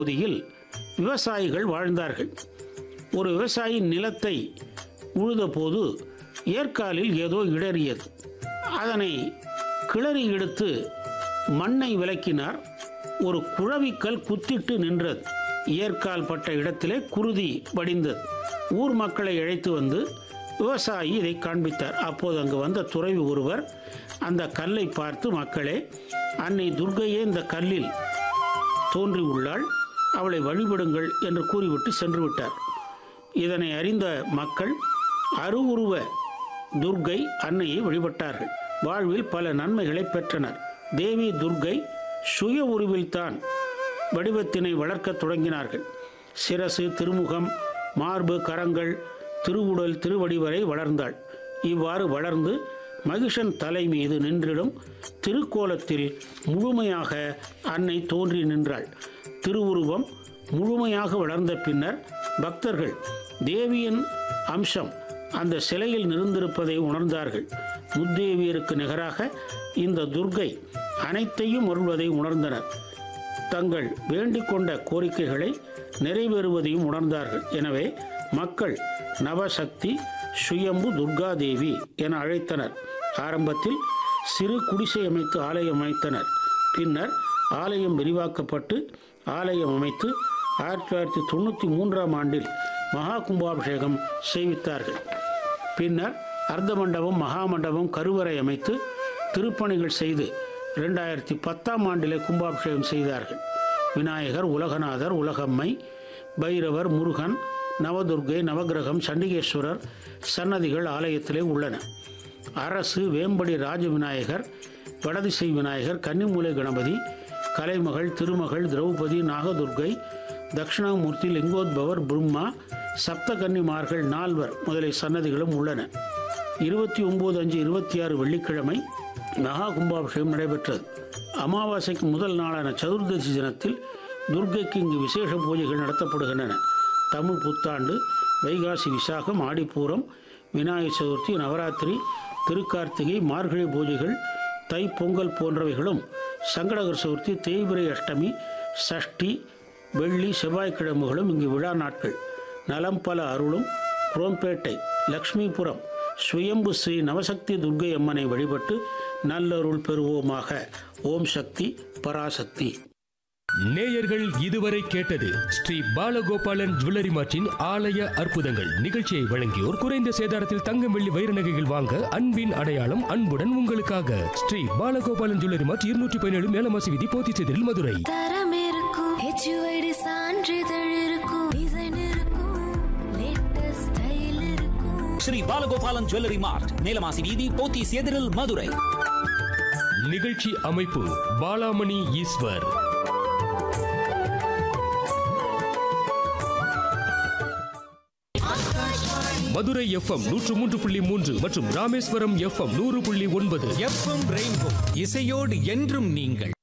பகுதியில் விவசாயிகள் வாழ்ந்தார்கள் ஒரு விவசாயி நிலத்தை உழுதபோது ஏற்காலில் ஏதோ இடறியது அதனை கிளறி எடுத்து மண்ணை விலக்கினார் ஒரு குழவிக்கல் குத்திட்டு நின்றது ஏற்கால் பட்ட இடத்திலே குருதி வடிந்தது ஊர் மக்களை அழைத்து வந்து விவசாயி இதை காண்பித்தார் அப்போது அங்கு வந்த துறவி ஒருவர் அந்த கல்லை பார்த்து மக்களே அன்னை துர்க்கையே இந்த கல்லில் தோன்றி உள்ளாள் அவளை வழிபடுங்கள் என்று கூறிவிட்டு சென்று விட்டார் இதனை அறிந்த மக்கள் அருவுருவ துர்க்கை அன்னையை வழிபட்டார்கள் வாழ்வில் பல நன்மைகளை பெற்றனர் தேவி துர்க்கை சுய உருவில்தான் வடிவத்தினை வளர்க்கத் தொடங்கினார்கள் சிரசு திருமுகம் மார்பு கரங்கள் திருவுடல் திருவடிவரை வளர்ந்தாள் இவ்வாறு வளர்ந்து மகிஷன் தலை மீது நின்றிடும் திருக்கோலத்தில் முழுமையாக அன்னை தோன்றி நின்றாள் திருவுருவம் முழுமையாக வளர்ந்த பின்னர் பக்தர்கள் தேவியின் அம்சம் அந்த சிலையில் நிறைந்திருப்பதை உணர்ந்தார்கள் முத்தேவியருக்கு நிகராக இந்த துர்க்கை அனைத்தையும் அருள்வதை உணர்ந்தனர் தங்கள் வேண்டிக் கொண்ட கோரிக்கைகளை நிறைவேறுவதையும் உணர்ந்தார்கள் எனவே மக்கள் நவசக்தி சுயம்பு துர்காதேவி என அழைத்தனர் ஆரம்பத்தில் சிறு குடிசை அமைத்து ஆலயம் அமைத்தனர் பின்னர் ஆலயம் விரிவாக்கப்பட்டு ஆலயம் அமைத்து ஆயிரத்தி தொள்ளாயிரத்தி தொண்ணூற்றி மூன்றாம் ஆண்டில் மகா கும்பாபிஷேகம் செய்வித்தார்கள் பின்னர் அர்த்த மண்டபம் மகா மண்டபம் கருவறை அமைத்து திருப்பணிகள் செய்து ரெண்டாயிரத்தி பத்தாம் ஆண்டிலே கும்பாபிஷேகம் செய்தார்கள் விநாயகர் உலகநாதர் உலகம்மை பைரவர் முருகன் நவதுர்க்கை நவகிரகம் சண்டிகேஸ்வரர் சன்னதிகள் ஆலயத்திலே உள்ளன அரசு வேம்படி ராஜ விநாயகர் வடதிசை விநாயகர் கன்னிமூலை கணபதி கலைமகள் திருமகள் திரௌபதி நாகதுர்க்கை தட்சிணாமூர்த்தி லிங்கோத்பவர் பிரம்மா சப்தகன்னிமார்கள் நால்வர் முதலிய சன்னதிகளும் உள்ளன இருபத்தி ஒன்பது அஞ்சு இருபத்தி ஆறு வெள்ளிக்கிழமை மகா கும்பாபிஷேகம் நடைபெற்றது அமாவாசைக்கு முதல் நாளான சதுர்தசி தினத்தில் துர்க்கைக்கு இங்கு விசேஷ பூஜைகள் நடத்தப்படுகின்றன தமிழ் புத்தாண்டு வைகாசி விசாகம் ஆடிப்பூரம் விநாயகர் சதுர்த்தி நவராத்திரி திருக்கார்த்திகை மார்கழி பூஜைகள் தை பொங்கல் போன்றவைகளும் சங்கடகர் சதுர்த்தி தேய்பிரை அஷ்டமி சஷ்டி வெள்ளி செவ்வாய்க்கிழமைகளும் இங்கு விழா நாட்கள் நலம் பல அருளும் குரோம்பேட்டை லக்ஷ்மிபுரம் சுயம்பு ஸ்ரீ நவசக்தி துர்க்கை அம்மனை வழிபட்டு நல்லருள் பெறுவோமாக ஓம் சக்தி பராசக்தி நேயர்கள் இதுவரை கேட்டது ஸ்ரீ பாலகோபாலன் ஜுவல்லரி மார்ட்டின் ஆலய அற்புதங்கள் நிகழ்ச்சியை வழங்கியோர் குறைந்த சேதாரத்தில் தங்கம் வெள்ளி வைர நகைகள் வாங்க அன்பின் அடையாளம் அன்புடன் உங்களுக்காக ஸ்ரீ பாலகோபாலன் ஜுவல்லரி மார்ட் இருநூற்றி பதினேழு மேலமாசி விதி போத்திச்செதில் மதுரை தரம் இருக்கும் ஹெச்யூஐடி சான்றிதழ் இருக்கும் டிசைன் இருக்கும் லேட்டஸ்ட் ஸ்டைல் இருக்கும் ஸ்ரீ பாலகோபாலன் ஜுவல்லரி மார்ட் நீலமாசி வீதி போத்தீஸ் எதிரில் மதுரை நிகழ்ச்சி அமைப்பு பாலாமணி ஈஸ்வர் மதுரை எஃப்எம் நூற்று மூன்று புள்ளி மூன்று மற்றும் ராமேஸ்வரம் எஃப்எம் நூறு புள்ளி ஒன்பது எஃப்எம் ரெயின்போ இசையோடு என்றும் நீங்கள்